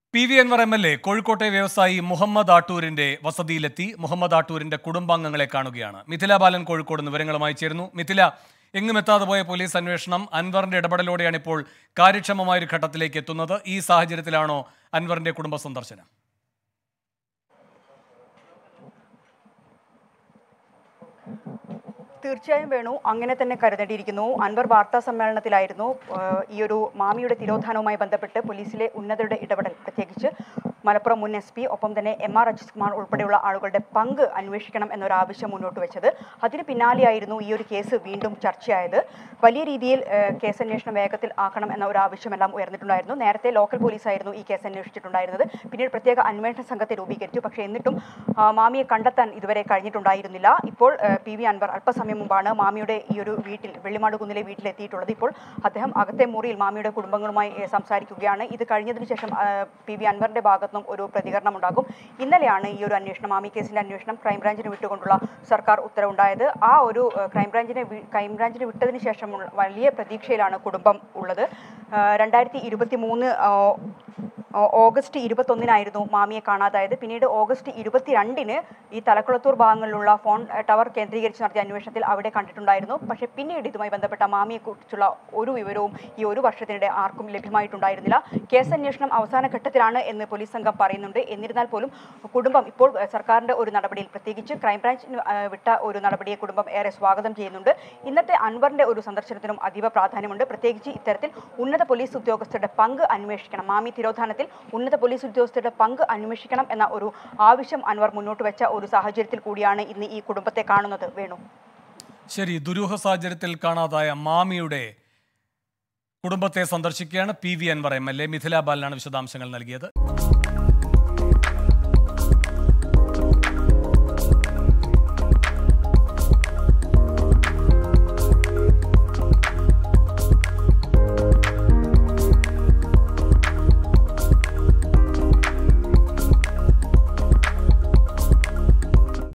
P V Anwar M L A കോഴിക്കോട്ടെ വ്യവസായി മുഹമ്മദ് ആട്ടൂരിന്റെ വസതിയിലെത്തി മുഹമ്മദ് ആട്ടൂരിന്റെ കുടുംബാംഗങ്ങളെ കാണുകയാണ് മിഥില ബാലൻ കോഴിക്കോട് നിന്ന് വിവരങ്ങളുമായി ചേരുന്നു മിഥില എങ്ങും എത്താതെ പോയ പോലീസ് അന്വേഷണം അൻവറിന്റെ ഇടപെടലോടെയാണ് ഇപ്പോൾ കാര്യക്ഷമമായ ഒരു ഘട്ടത്തിലേക്ക് എത്തുന്നത് ഈ സാഹചര്യത്തിലാണോ അൻവറിന്റെ കുടുംബ സന്ദർശനം തീർച്ചയായും വേണു അങ്ങനെ തന്നെ കരുതേണ്ടിയിരിക്കുന്നു അൻവർ വാർത്താ സമ്മേളനത്തിലായിരുന്നു ഏഹ്, ഈ ഒരു മാമിയുടെ തിരോധാനവുമായി ബന്ധപ്പെട്ട് പോലീസിലെ ഉന്നതരുടെ ഇടപെടൽ പ്രത്യേകിച്ച് മലപ്പുറം മുൻ എസ് പി ഒപ്പം തന്നെ എം ആർ അജിത് കുമാർ ഉൾപ്പെടെയുള്ള ആളുകളുടെ പങ്ക് അന്വേഷിക്കണം എന്നൊരു ആവശ്യം മുന്നോട്ട് വെച്ചത് അതിന് പിന്നാലെയായിരുന്നു ഈ ഒരു കേസ് വീണ്ടും ചർച്ചയായത് വലിയ രീതിയിൽ ഏഹ്, കേസ് അന്വേഷണം വേഗത്തിൽ ആക്കണം എന്ന ഒരു ആവശ്യമെല്ലാം ഉയർന്നിട്ടുണ്ടായിരുന്നു നേരത്തെ ലോക്കൽ പോലീസായിരുന്നു ഈ കേസ് അന്വേഷിച്ചിട്ടുണ്ടായിരുന്നത് പിന്നീട് പ്രത്യേക അന്വേഷണ സംഘത്തെ രൂപീകരിച്ചു പക്ഷേ എന്നിട്ടും ആ, മാമിയെ കണ്ടെത്താൻ ഇതുവരെ കഴിഞ്ഞിട്ടുണ്ടായിരുന്നില്ല ഇപ്പോൾ ഏഹ്, പി വി അൻവർ അല്പസമയം മുമ്പാണ് മാമിയുടെ ഈ ഒരു വീട്ടിൽ വെള്ളിമാട് കുന്നിലെ വീട്ടിലെത്തിയിട്ടുള്ളത് ഇപ്പോൾ അദ്ദേഹം അകത്തെ മുറിയിൽ മാമിയുടെ കുടുംബങ്ങളുമായി ഏഹ്, സംസാരിക്കുകയാണ് ഇത് കഴിഞ്ഞതിന് ശേഷം ആ, പി വി അൻവറിന്റെ ഭാഗത്തുനിന്നും ഒരു പ്രതികരണം ഉണ്ടാകും ഇന്നലെയാണ് ഈ ഒരു അന്വേഷണം മാമി കേസിന്റെ അന്വേഷണം ക്രൈംബ്രാഞ്ചിന് വിട്ടുകൊണ്ടുള്ള സർക്കാർ ഉത്തരവുണ്ടായത് ആ ഒരു ഏഹ്, ക്രൈംബ്രാഞ്ചിനെ വി- ക്രൈംബ്രാഞ്ചിന് വിട്ടതിന് ശേഷമുള്ള വലിയ പ്രതീക്ഷയിലാണ് കുടുംബം ഉള്ളത് ഏഹ്, രണ്ടായിരത്തി ഇരുപത്തി മൂന്ന് ഓ- ഓഗസ്റ്റ് ഇരുപത്തൊന്നിനായിരുന്നു മാമിയെ കാണാതായത് പിന്നീട് ഓഗസ്റ്റ് ഇരുപത്തിരണ്ടിന് ഈ തലക്കുളത്തൂർ ഭാഗങ്ങളിലുള്ള ഫോൺ ഏഹ്, ടവർ കേന്ദ്രീകരിച്ച് നടത്തിയ അന്വേഷണത്തിൽ അവിടെ കണ്ടിട്ടുണ്ടായിരുന്നു പക്ഷേ പിന്നീട് ഇതുമായി ബന്ധപ്പെട്ട മാമിയെക്കുറിച്ചുള്ള ഒരു വിവരവും ഈ ഒരു വർഷത്തിനിടെ ആർക്കും ലഭ്യമായിട്ടുണ്ടായിരുന്നില്ല കേസ് അന്വേഷണം അവസാന ഘട്ടത്തിലാണ് എന്ന് പോലീസ് സംഘം പറയുന്നുണ്ട് എന്നിരുന്നാൽ പോലും കുടുംബം ഇപ്പോൾ ഏഹ്, സർക്കാരിന്റെ ഒരു നടപടിയിൽ പ്രത്യേകിച്ച് ക്രൈംബ്രാഞ്ചിന് ഏഹ്, വിട്ട ഒരു നടപടിയെ കുടുംബം ഏറെ സ്വാഗതം ചെയ്യുന്നുണ്ട് ഇന്നത്തെ അൻവറിന്റെ ഒരു സന്ദർശനത്തിനും അതീവ പ്രാധാന്യമുണ്ട് പ്രത്യേകിച്ച് ഇത്തരത്തിൽ ഉന്നത പോലീസ് ഉദ്യോഗസ്ഥരുടെ പങ്ക് അന്വേഷിക്കണം മാമി തിരോധാനത്തിൽ ഉന്നത പോലീസ് ഉദ്യോഗസ്ഥരുടെ പങ്ക് അന്വേഷിക്കണം എന്ന ഒരു ആവശ്യം അൻവർ മുന്നോട്ട് വെച്ച ഒരു സാഹചര്യത്തിൽ കൂടിയാണ് ഇന്ന് ഈ കുടുംബത്തെ കാണുന്നത് വേണു ശരി ദുരൂഹ സാഹചര്യത്തിൽ കാണാതായ മാമിയുടെ കുടുംബത്തെ സന്ദർശിക്കുകയാണ് P V Anwar M L A Mithila ബാലനാണ് വിശദാംശങ്ങൾ നൽകിയത്